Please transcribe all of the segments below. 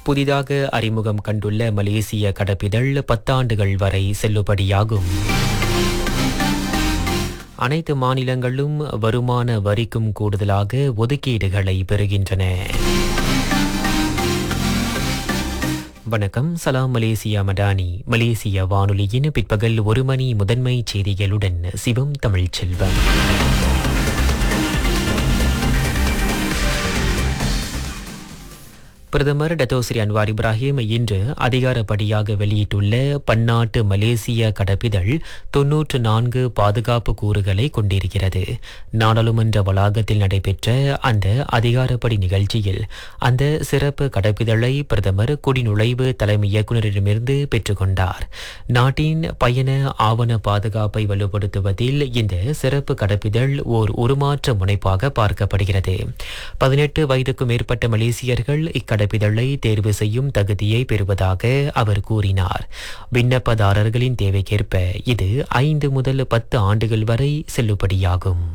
புதிதாக அறிமுகம் கண்டுள்ள மலேசிய கடப்பிதழ் பத்தாண்டுகள் வரை செல்லுபடியாகும் அனைத்து மாநிலங்களும் வருமான வரிக்கும் கூடுதலாக ஒதுக்கீடுகளை பெறுகின்றன வணக்கம் சலாம் மலேசியா மடானி மலேசிய வானொலியின் பிற்பகல் ஒரு மணி முதன்மை செய்திகளுடன் சிவம் தமிழ்ச்செல்வம் பிரதமர் டத்தோஸ்ரீ அன்வார் இப்ராஹிம் இன்று அதிகாரப்படியாக வெளியிட்டுள்ள பன்னாட்டு மலேசிய கடப்பிதழ் தொன்னூற்று நான்கு பாதுகாப்பு கூறுகளை கொண்டிருக்கிறது நாடாளுமன்ற வளாகத்தில் நடைபெற்ற அந்த அதிகாரப்படி நிகழ்ச்சியில் அந்த சிறப்பு கடப்பிதழை பிரதமர் குடிநுழைவு தலைமை இயக்குநரிடமிருந்து பெற்றுக்கொண்டார் நாட்டின் பயண ஆவண பாதுகாப்பை வலுப்படுத்துவதில் இந்த சிறப்பு கடப்பிதழ் ஓர் உருமாற்ற முனைப்பாக பார்க்கப்படுகிறது பதினெட்டு வயதுக்கும் மேற்பட்ட மலேசியர்கள் இக்கடப்பிதழை தேர்வு செய்யும் தகுதியை பெறுவதாக அவர் கூறினார் விண்ணப்பதாரர்களின் தேவைக்கேற்ப இது ஐந்து முதல் பத்து ஆண்டுகள் வரை செல்லுபடியாகும்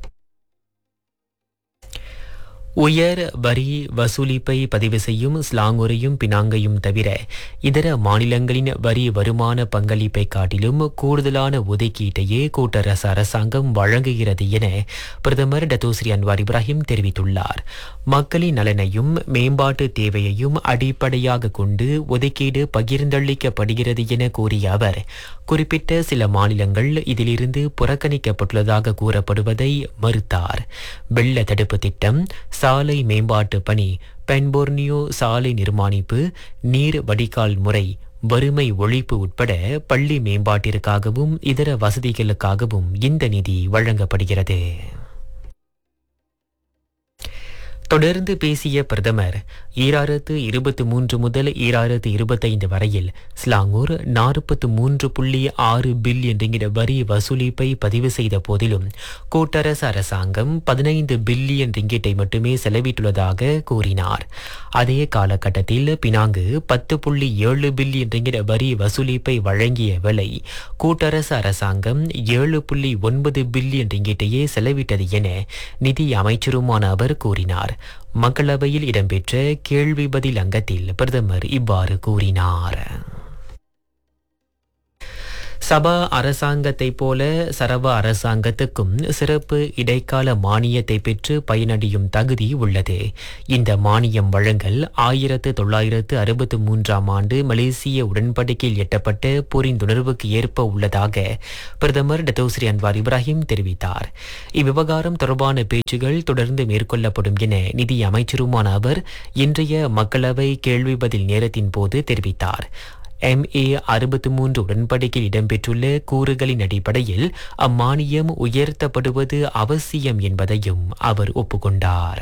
உயர் வரி வசூலிப்பை பதிவு செய்யும் ஸ்லாங்கூரையும் பினாங்கையும் தவிர இதர மாநிலங்களின் வரி வருமான பங்களிப்பை காட்டிலும் கூடுதலான ஒதுக்கீட்டையே கூட்டரசு அரசாங்கம் வழங்குகிறது என பிரதமர் டத்தோஸ்ரீ அன்வார் இப்ராஹிம் தெரிவித்துள்ளார் மக்களின் நலனையும் மேம்பாட்டு தேவையையும் அடிப்படையாக கொண்டு ஒதுக்கீடு பகிர்ந்தளிக்கப்படுகிறது என கூறிய அவர் குறிப்பிட்ட சில மாநிலங்கள் இதிலிருந்து புறக்கணிக்கப்பட்டுள்ளதாக கூறப்படுவதை மறுத்தார் வெள்ள தடுப்பு திட்டம் சாலை மேம்பாட்டு பணி பென்போர்னியோ சாலை நிர்மாணிப்பு நீர் வடிகால் முறை வறுமை ஒழிப்பு உட்பட பள்ளி மேம்பாட்டிற்காகவும் இதர வசதிகளுக்காகவும் இந்த நிதி வழங்கப்படுகிறது தொடர்ந்து பேசிய பிரதமர் ஈராயிரத்து இருபத்தி மூன்று முதல் ஈராயிரத்து இருபத்தைந்து வரையில் ஸ்லாங்கூர் நாற்பத்து மூன்று புள்ளி ஆறு பில்லியன் ரிங்கிட வரி வசூலிப்பை பதிவு செய்த போதிலும் கூட்டரசு அரசாங்கம் பதினைந்து பில்லியன் ரிங்கிட்டை மட்டுமே செலவிட்டுள்ளதாக கூறினார் அதே காலகட்டத்தில் பினாங்கு பத்து புள்ளி ஏழு பில்லியன் ரிங்கிட வரி வசூலிப்பை வழங்கிய வேளை கூட்டரசு அரசாங்கம் ஏழு புள்ளி ஒன்பது பில்லியன் ரிங்கிட்டையே செலவிட்டது என நிதி அமைச்சருமான அவர் கூறினார் மக்களவையில் இடம்பெற்ற கேள்வி பதில் அங்கத்தில் பிரதமர் இவ்வாறு கூறினார் சபா அரசாங்கத்தைப் போல சரவ அரசாங்கத்துக்கும் சிறப்பு இடைக்கால மானியத்தை பெற்று பயனடையும் தகுதி உள்ளது இந்த மானியம் வழங்கல் ஆயிரத்து தொள்ளாயிரத்து அறுபத்து மூன்றாம் ஆண்டு மலேசிய உடன்படிக்கையில் எட்டப்பட்ட புரிந்துணர்வுக்கு ஏற்ப உள்ளதாக பிரதமர் டத்தோஸ்ரீ அன்வார் இப்ராஹிம் தெரிவித்தார் இவ்விவகாரம் தொடர்பான பேச்சுகள் தொடர்ந்து மேற்கொள்ளப்படும் என நிதி அமைச்சருமான அவர் இன்றைய மக்களவை கேள்வி பதில் நேரத்தின் போது தெரிவித்தார் எம்ஏ அறுபத்தி மூன்று உடன்படிக்கையில் இடம்பெற்றுள்ள கூறுகளின் அடிப்படையில் அம்மானியம் உயர்த்தப்படுவது அவசியம் என்பதையும் அவர் ஒப்புக்கொண்டார்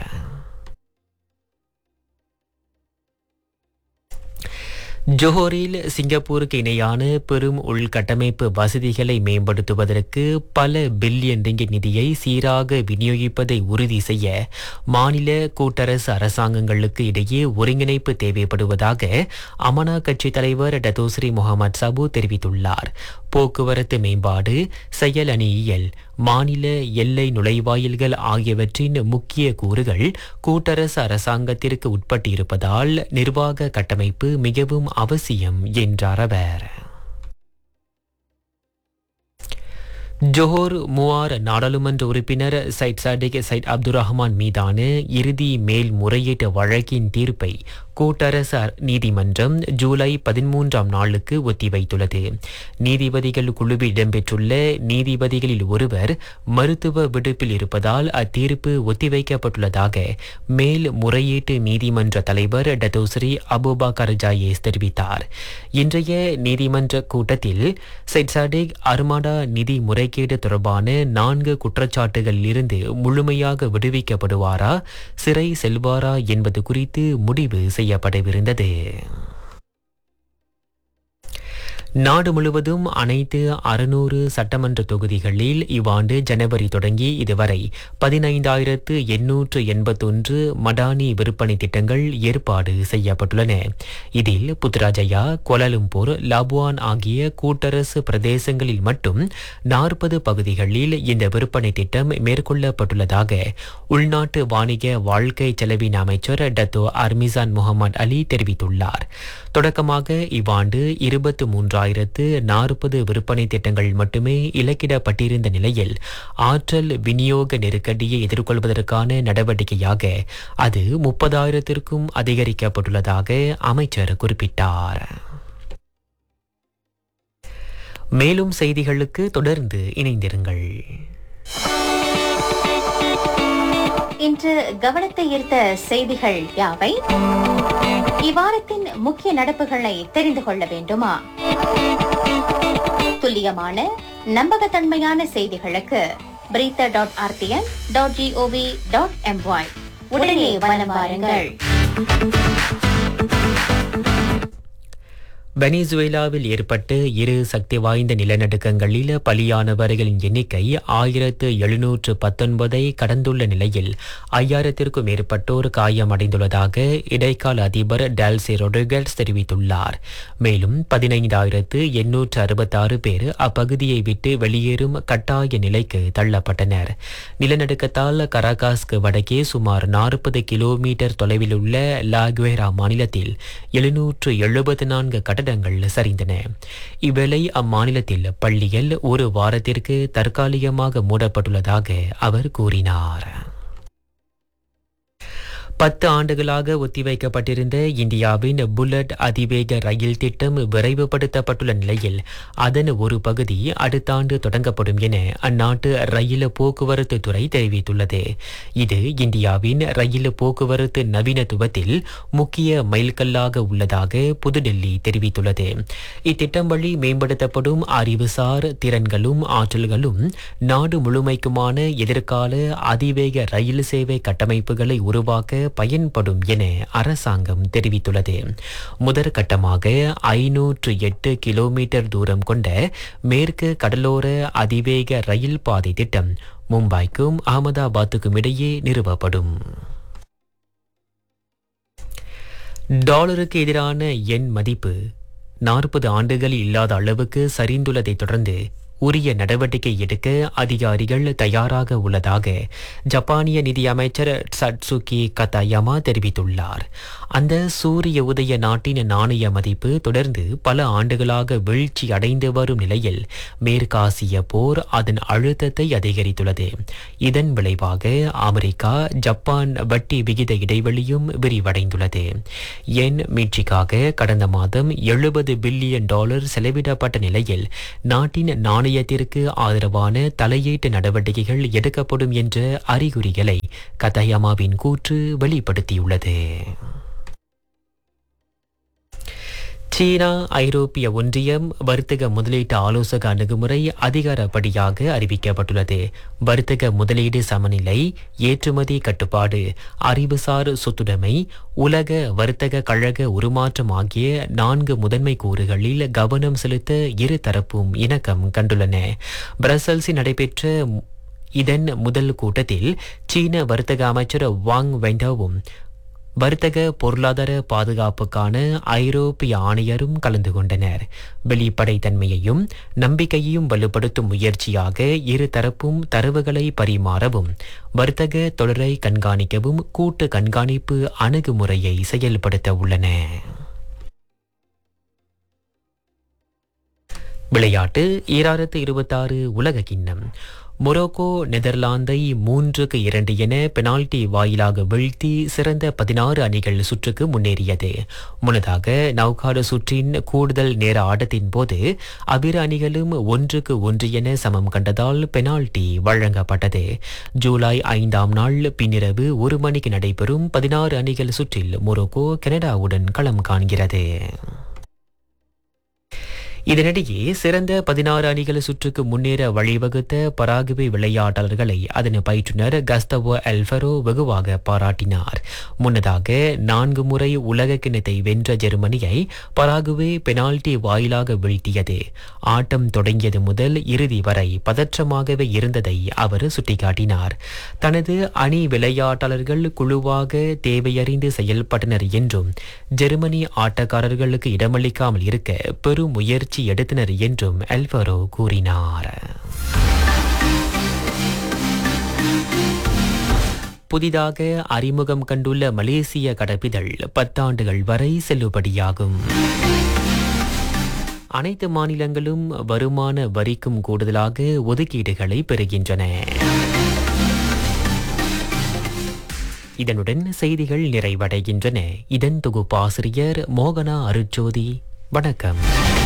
ஜோஹரில் சிங்கப்பூருக்கு இணையான பெரும் உள்கட்டமைப்பு வசதிகளை மேம்படுத்துவதற்கு பல பில்லியன் ரிங்கிட் நிதியை சீராக விநியோகிப்பதை உறுதி செய்ய மாநில கூட்டரசு அரசாங்கங்களுக்கு இடையே ஒருங்கிணைப்பு தேவைப்படுவதாக அமனா கட்சி தலைவர் டத்தோஸ்ரீ முகமது சபு தெரிவித்துள்ளார் போக்குவரத்து மேம்பாடு செயல் அணியியல் மாநில எல்லை நுழைவாயில்கள் ஆகியவற்றின் முக்கிய கூறுகள் கூட்டரசு அரசாங்கத்திற்கு உட்பட்டிருப்பதால் நிர்வாக கட்டமைப்பு மிகவும் அவசியம் என்றார் அவர் ஜோஹர் முவார் நாடாளுமன்ற உறுப்பினர் Syed Saddiq Syed Abdul Rahman மீதான இறுதி மேல்முறையீட்டு வழக்கின் தீர்ப்பை கூட்டரசு நீதிமன்றம் ஜூலை பதிமூன்றாம் நாளுக்கு ஒத்திவைத்துள்ளது நீதிபதிகள் குழுவில் இடம்பெற்றுள்ள நீதிபதிகளில் ஒருவர் மருத்துவ விடுப்பில் இருப்பதால் அத்தீர்ப்பு ஒத்திவைக்கப்பட்டுள்ளதாக மேல் முறையீட்டு நீதிமன்ற தலைவர் டத்தோஸ்ரீ அபுபாக்கர் ஜாயேஸ் தெரிவித்தார் இன்றைய நீதிமன்ற கூட்டத்தில் சைட் சாடிக் அர்மாடா நிதி முறைகேடு தொடர்பான நான்கு குற்றச்சாட்டுகளில் இருந்து முழுமையாக விடுவிக்கப்படுவாரா சிறை செல்வாரா என்பது குறித்து முடிவு செய்யப்படவிருந்தது நாடு முழுவதும் அனைத்து அறுநூறு சட்டமன்ற தொகுதிகளில் இவ்வாண்டு ஜனவரி தொடங்கி இதுவரை பதினைந்தாயிரத்து எண்ணூற்று எண்பத்தொன்று மடானி விற்பனை திட்டங்கள் ஏற்பாடு செய்யப்பட்டுள்ளன இதில் புத்ராஜயா கோலாலும்பூர் லாபுவான் ஆகிய கூட்டரசு பிரதேசங்களில் மட்டும் நாற்பது பகுதிகளில் இந்த விற்பனை திட்டம் மேற்கொள்ளப்பட்டுள்ளதாக உள்நாட்டு வாணிக வாழ்க்கை செலவின அமைச்சர் டத்தோ அர்மிசான் முகமது அலி தெரிவித்துள்ளார் தொடக்கமாக இவ்வாண்டு இருபத்து மூன்றாயிரத்து நாற்பது விற்பனை திட்டங்கள் மட்டுமே இலக்கிடப்பட்டிருந்த நிலையில் ஆற்றல் விநியோக நெருக்கடியை எதிர்கொள்வதற்கான நடவடிக்கையாக அது முப்பதாயிரத்திற்கும் அதிகரிக்கப்பட்டுள்ளதாக அமைச்சர் குறிப்பிட்டார் மேலும் செய்திகளுக்கு தொடர்ந்து இணைந்திருங்கள் இன்று கவனத்தை ஈர்த்த செய்திகள் யாவை இவ்வாரத்தின் முக்கிய நடப்புகளை தெரிந்து கொள்ள வேண்டுமா துல்லியமான நம்பகத்தன்மையான செய்திகளுக்கு berita dot RTM dot gov dot MY உடனே வலம் வாருங்கள் வெனிசுவேலாவில் ஏற்பட்ட இரு சக்தி வாய்ந்த நிலநடுக்கங்களில் பலியானவர்களின் எண்ணிக்கை ஆயிரத்து எழுநூற்று பத்தொன்பதை கடந்துள்ள நிலையில் ஐயாயிரத்திற்கும் மேற்பட்டோர் காயமடைந்துள்ளதாக இடைக்கால அதிபர் டால்சி ரொட்ரிகஸ் தெரிவித்துள்ளார் மேலும் பதினைந்தாயிரத்து எண்ணூற்று அறுபத்தாறு பேர் அப்பகுதியை விட்டு வெளியேறும் கட்டாய நிலைக்கு தள்ளப்பட்டனர் நிலநடுக்கத்தால் கராகாஸ்க்கு வடக்கே சுமார் நாற்பது கிலோமீட்டர் தொலைவில் உள்ள லாகுவேரா மாநிலத்தில் எழுநூற்று எழுபத்து நான்கு கட்டடங்கள் சரிந்தன இவ்வேளை அம்மாநிலத்தில் பள்ளிகள் ஒரு வாரத்திற்கு தற்காலிகமாக மூடப்பட்டுள்ளதாக அவர் கூறினார் பத்து ஆண்டுகளாக ஒத்திவைக்கப்பட்டிருந்த இந்தியாவின் புல்லட் அதிவேக ரயில் திட்டம் விரைவுபடுத்தப்பட்டுள்ள நிலையில் அதன் ஒரு பகுதி அடுத்த ஆண்டு தொடங்கப்படும் என அந்நாட்டு ரயில் போக்குவரத்து துறை தெரிவித்துள்ளது இது இந்தியாவின் ரயில் போக்குவரத்து நவீனத்துவத்தில் முக்கிய மைல்கல்லாக உள்ளதாக புதுடெல்லி தெரிவித்துள்ளது இத்திட்டம் வழி மேம்படுத்தப்படும் அறிவுசார் திறன்களும் ஆற்றல்களும் நாடு முழுமைக்குமான எதிர்கால அதிவேக ரயில் சேவை கட்டமைப்புகளை உருவாக்க பயன்படும் என அரசாங்கம் தெரிவித்துள்ளது முதற்கட்டமாக ஐநூற்று எட்டு கிலோமீட்டர் தூரம் கொண்ட மேற்கு கடலோர அதிவேக ரயில் பாதை திட்டம் மும்பைக்கும் அகமதாபாத்துக்கும் இடையே நிறுவப்படும் டாலருக்கு எதிரான எண் மதிப்பு நாற்பது ஆண்டுகளில் இல்லாத அளவுக்கு சரிந்துள்ளதைத் தொடர்ந்து உரிய நடவடிக்கை எடுக்க அதிகாரிகள் தயாராக உள்ளதாக ஜப்பானிய நிதியமைச்சர் சட்சுகி கதாயமா தெரிவித்துள்ளார் அந்த சூரிய உதய நாட்டின் நாணய மதிப்பு தொடர்ந்து பல ஆண்டுகளாக வீழ்ச்சி அடைந்து வரும் நிலையில் மேற்காசிய போர் அதன் அழுத்தத்தை அதிகரித்துள்ளது இதன் விளைவாக அமெரிக்கா ஜப்பான் வட்டி விகித இடைவெளியும் விரிவடைந்துள்ளது என் மீட்சிக்காக கடந்த மாதம் எழுபது பில்லியன் டாலர் செலவிடப்பட்ட நிலையில் நாட்டின் நாணயத்திற்கு ஆதரவான தலையீட்டு நடவடிக்கைகள் எடுக்கப்படும் என்ற அறிகுறிகளை கதயமாவின் கூற்று வெளிப்படுத்தியுள்ளது சீனா ஐரோப்பிய ஒன்றியம் வர்த்தக முதலீட்டு ஆலோசக அணுகுமுறை அதிகாரப்படியாக அறிவிக்கப்பட்டுள்ளது வர்த்தக முதலீடு சமநிலை ஏற்றுமதி கட்டுப்பாடு அறிவுசார் சொத்துடைமை உலக வர்த்தக கழக உருமாற்றம் ஆகிய நான்கு முதன்மை கூறுகளில் கவனம் செலுத்த இரு தரப்பும் இணக்கம் கண்டுள்ளன பிரசல்ஸில் நடைபெற்ற இதன் முதல் கூட்டத்தில் சீன வர்த்தக அமைச்சர் வாங் வெண்டோவும் வர்த்தக பொருளாதார பாதுகாப்புக்கான ஐரோப்பிய ஆணையரும் கலந்து கொண்டனர் வெளிப்படைத்தன்மையையும் நம்பிக்கையையும் வலுப்படுத்தும் முயற்சியாக இரு தரப்பும் தரவுகளை பரிமாறவும் வர்த்தக தொடரை கண்காணிக்கவும் கூட்டு கண்காணிப்பு அணுகுமுறையை செயல்படுத்த உள்ளன விளையாட்டு ஈராயிரத்து இருபத்தாறு உலக கிண்ணம் மொரோக்கோ நெதர்லாந்தை மூன்றுக்கு இரண்டு என பெனால்டி வாயிலாக வீழ்த்தி சிறந்த பதினாறு அணிகள் சுற்றுக்கு முன்னேறியது முன்னதாக நௌகாடு சுற்றின் கூடுதல் நேர ஆட்டத்தின் போது அவ்விரு அணிகளும் ஒன்றுக்கு ஒன்று என சமம் கண்டதால் பெனால்டி வழங்கப்பட்டது ஜூலை ஐந்தாம் நாள் பின்னிரவு ஒரு மணிக்கு நடைபெறும் பதினாறு அணிகள் சுற்றில் மொரோக்கோ கனடாவுடன் களம் காண்கிறது இதனிடையே சிறந்த பதினாறு அணிகள் சுற்றுக்கு முன்னேற வழிவகுத்த பராகுவே விளையாட்டாளர்களை அதன் பயிற்றுனர் கஸ்தவோ எல்ஃபரோ வெகுவாக பாராட்டினார் முன்னதாக நான்கு முறை உலக கிண்ணத்தை வென்ற ஜெர்மனியை பராகுவே பெனால்டி வாயிலாக வீழ்த்தியது ஆட்டம் தொடங்கியது முதல் இறுதி வரை பதற்றமாகவே இருந்ததை அவர் சுட்டிக்காட்டினார் தனது அணி விளையாட்டாளர்கள் குழுவாக தேவையறிந்து செயல்பட்டனர் என்றும் ஜெர்மனி ஆட்டக்காரர்களுக்கு இடமளிக்காமல் இருக்க பெரும் முயற்சி எடுத்தனர் என்றும் அல்வரோ கூறினார் புதிதாக அறிமுகம் கண்டுள்ள மலேசிய கடப்பிதழ் பத்தாண்டுகள் வரை செல்லுபடியாகும் அனைத்து மாநிலங்களும் வருமான வரிக்கும் கூடுதலாக ஒதுக்கீடுகளை பெறுகின்றன இதனுடன் செய்திகள் நிறைவடைகின்றன இதன் தொகுப்பாசிரியர் மோகனா அருட்ஜோதி வணக்கம்